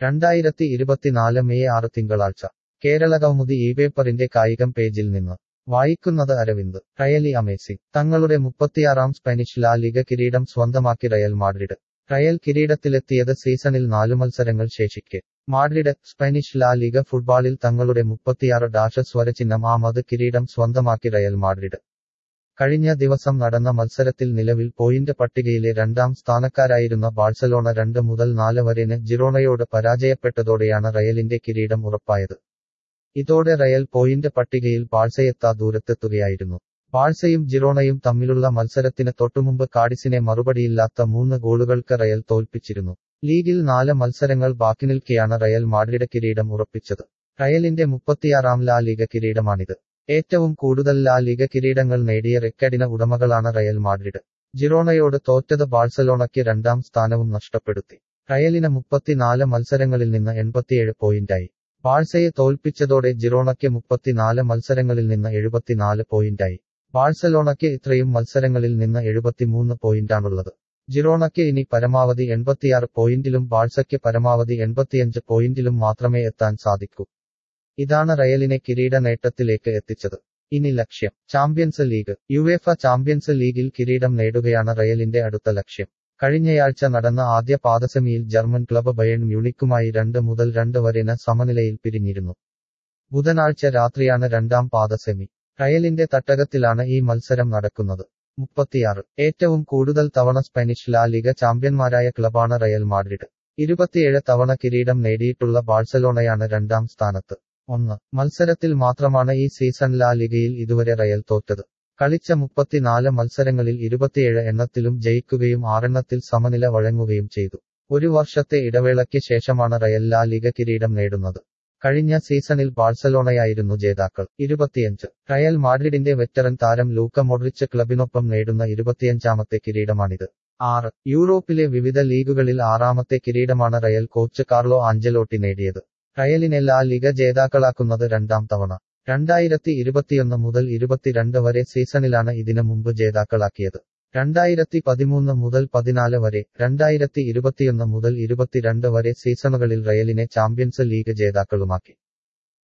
രണ്ടായിരത്തി ഇരുപത്തിനാല് മെയ് ആറ് തിങ്കളാഴ്ച കേരള കൗമുദി ഈ പേപ്പറിന്റെ കായികം പേജിൽ നിന്ന് വായിക്കുന്നത് അരവിന്ദ് റയലി അമേസിംഗ് തങ്ങളുടെ മുപ്പത്തിയാറാം സ്പാനിഷ് ലാ ലിഗ കിരീടം സ്വന്തമാക്കി റയൽ മാഡ്രിഡ് റയൽ കിരീടത്തിലെത്തിയത് സീസണിൽ നാലു മത്സരങ്ങൾ ശേഷിക്കെ മാഡ്രിഡ് സ്പാനിഷ് ലാ ലിഗ ഫുട്ബോളിൽ തങ്ങളുടെ മുപ്പത്തിയാറ് ഡാഷ് സ്വരചിഹ്നം ആമത് കിരീടം സ്വന്തമാക്കി റയൽ മാഡ്രിഡ് കഴിഞ്ഞ ദിവസം നടന്ന മത്സരത്തിൽ നിലവിൽ പോയിന്റ് പട്ടികയിലെ രണ്ടാം സ്ഥാനക്കാരായിരുന്ന ബാഴ്സലോണ രണ്ട് മുതൽ നാല് വരെന് ജിറോണയോട് പരാജയപ്പെട്ടതോടെയാണ് റയലിന്റെ കിരീടം ഉറപ്പായത് ഇതോടെ റയൽ പോയിന്റ് പട്ടികയിൽ ബാഴ്സയെത്താ ദൂരത്തെത്തുകയായിരുന്നു ബാഴ്സയും ജിറോണയും തമ്മിലുള്ള മത്സരത്തിന് തൊട്ടുമുമ്പ് കാഡിസിനെ മറുപടിയില്ലാത്ത മൂന്ന് ഗോളുകൾക്ക് റയൽ തോൽപ്പിച്ചിരുന്നു ലീഗിൽ നാല് മത്സരങ്ങൾ ബാക്കി നിൽക്കെയാണ് റയൽ മാഡ്രിഡ് കിരീടം ഉറപ്പിച്ചത് റയലിന്റെ മുപ്പത്തിയാറാം ലാ ലീഗ കിരീടമാണിത് ഏറ്റവും കൂടുതൽ ലാ ലീഗ കിരീടങ്ങൾ നേടിയ റെക്കഡിന് ഉടമകളാണ് റയൽ മാഡ്രിഡ് ജിറോണയോട് തോറ്റത് ബാഴ്സലോണയ്ക്ക് രണ്ടാം സ്ഥാനവും നഷ്ടപ്പെടുത്തി റയലിന് മുപ്പത്തിനാല് മത്സരങ്ങളിൽ നിന്ന് എൺപത്തിയേഴ് പോയിന്റായി ബാഴ്സയെ തോൽപ്പിച്ചതോടെ ജിറോണയ്ക്ക് മുപ്പത്തിനാല് മത്സരങ്ങളിൽ നിന്ന് എഴുപത്തിനാല് പോയിന്റായി ബാഴ്സലോണയ്ക്ക് ഇത്രയും മത്സരങ്ങളിൽ നിന്ന് എഴുപത്തിമൂന്ന് പോയിന്റാണുള്ളത് ജിറോണയ്ക്ക് ഇനി പരമാവധി എൺപത്തിയാറ് പോയിന്റിലും ബാഴ്സയ്ക്ക് പരമാവധി എൺപത്തിയഞ്ച് പോയിന്റിലും മാത്രമേ എത്താൻ സാധിക്കൂ ഇതാണ് റയലിനെ കിരീട നേട്ടത്തിലേക്ക് എത്തിച്ചത് ഇനി ലക്ഷ്യം ചാമ്പ്യൻസ് ലീഗ് യുവേഫ ചാമ്പ്യൻസ് ലീഗിൽ കിരീടം നേടുകയാണ് റയലിന്റെ അടുത്ത ലക്ഷ്യം കഴിഞ്ഞയാഴ്ച നടന്ന ആദ്യ പാദസെമിയിൽ ജർമ്മൻ ക്ലബ് ബയൺ മ്യൂണിക്കുമായി രണ്ട് മുതൽ രണ്ട് വരെന് സമനിലയിൽ പിരിഞ്ഞിരുന്നു ബുധനാഴ്ച രാത്രിയാണ് രണ്ടാം പാദസെമി റയലിന്റെ തട്ടകത്തിലാണ് ഈ മത്സരം നടക്കുന്നത് മുപ്പത്തിയാറ് ഏറ്റവും കൂടുതൽ തവണ സ്പാനിഷ് ലാ ലിഗ ചാമ്പ്യന്മാരായ ക്ലബാണ് റയൽ മാഡ്രിഡ് ഇരുപത്തിയേഴ് തവണ കിരീടം നേടിയിട്ടുള്ള ബാഴ്സലോണയാണ് രണ്ടാം സ്ഥാനത്ത് ഒന്ന് മത്സരത്തിൽ മാത്രമാണ് ഈ സീസൺ ലാ ലിഗയിൽ ഇതുവരെ റയൽ തോറ്റത് കളിച്ച മുപ്പത്തിനാല് മത്സരങ്ങളിൽ ഇരുപത്തിയേഴ് എണ്ണത്തിലും ജയിക്കുകയും ആറെണ്ണത്തിൽ സമനില വഴങ്ങുകയും ചെയ്തു ഒരു വർഷത്തെ ഇടവേളയ്ക്ക് ശേഷമാണ് റയൽ ലാ ലിഗ കിരീടം നേടുന്നത് കഴിഞ്ഞ സീസണിൽ ബാഴ്സലോണയായിരുന്നു ജേതാക്കൾ ഇരുപത്തിയഞ്ച് റയൽ മാഡ്രിഡിന്റെ വെറ്ററൻ താരം ലൂക്ക മോഡ്രിച്ച് ക്ലബിനൊപ്പം നേടുന്ന ഇരുപത്തിയഞ്ചാമത്തെ കിരീടമാണിത് ആറ് യൂറോപ്പിലെ വിവിധ ലീഗുകളിൽ ആറാമത്തെ കിരീടമാണ് റയൽ കോച്ച് കാർലോ ആഞ്ചലോട്ടി നേടിയത് റയലിനെ ലാ ലിഗ ജേതാക്കളാക്കുന്നത് രണ്ടാം തവണ രണ്ടായിരത്തി ഇരുപത്തിയൊന്ന് മുതൽ ഇരുപത്തിരണ്ട് വരെ സീസണിലാണ് ഇതിനു മുമ്പ് ജേതാക്കളാക്കിയത് രണ്ടായിരത്തി പതിമൂന്ന് മുതൽ പതിനാല് വരെ രണ്ടായിരത്തി ഇരുപത്തിയൊന്ന് മുതൽ ഇരുപത്തിരണ്ട് വരെ സീസണുകളിൽ റയലിനെ ചാമ്പ്യൻസ് ലീഗ് ജേതാക്കളുമാക്കി